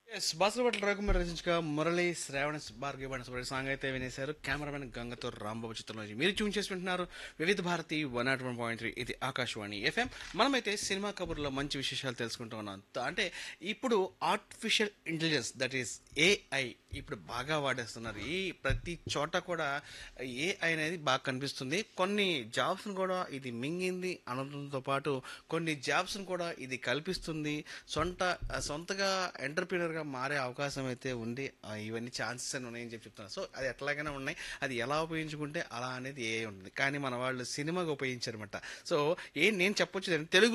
yes బాసులపట్ల రఘుమార్ రచించగా మురళి శ్రావణ భార్గవి బణసపడి సాంగ్ అయితే వినేశారు కెమెరామెన్ గంగతో రాంబాబు చిత్రంలో మీరు చూన్ చేసి వింటున్నారు Vividh Bharati one naught one point three ఇది ఆకాశవాణి ఎఫ్ఎం మనమైతే సినిమా కబుర్లో మంచి విశేషాలు తెలుసుకుంటూ ఉన్నాం త- అంటే ఇప్పుడు artificial intelligence that is AI ఇప్పుడు బాగా వాడేస్తున్నారు ఈ ప్రతి చోట కూడా ఏఐ అనేది బాగా కనిపిస్తుంది కొన్ని జాబ్స్ను కూడా ఇది మింగింది అనడంతో పాటు కొన్ని జాబ్స్ను కూడా ఇది కల్పిస్తుంది సొంత సొంతగా ఎంటర్ప్రీనర్గా మారే అవకాశం అయితే ఉంది ఆ, ఇవన్నీ ఛాన్సెస్ అని ఉన్నాయని చెప్పి చెప్తున్నారు సో అది ఎట్లాగైనా ఉన్నాయి అది ఎలా ఉపయోగించుకుంటే అలా అనేది ఏ ఉంటుంది కానీ మన వాళ్ళు సినిమాగా ఉపయోగించారన్నమాట సో ఏం నేను చెప్పొచ్చు తెలుగు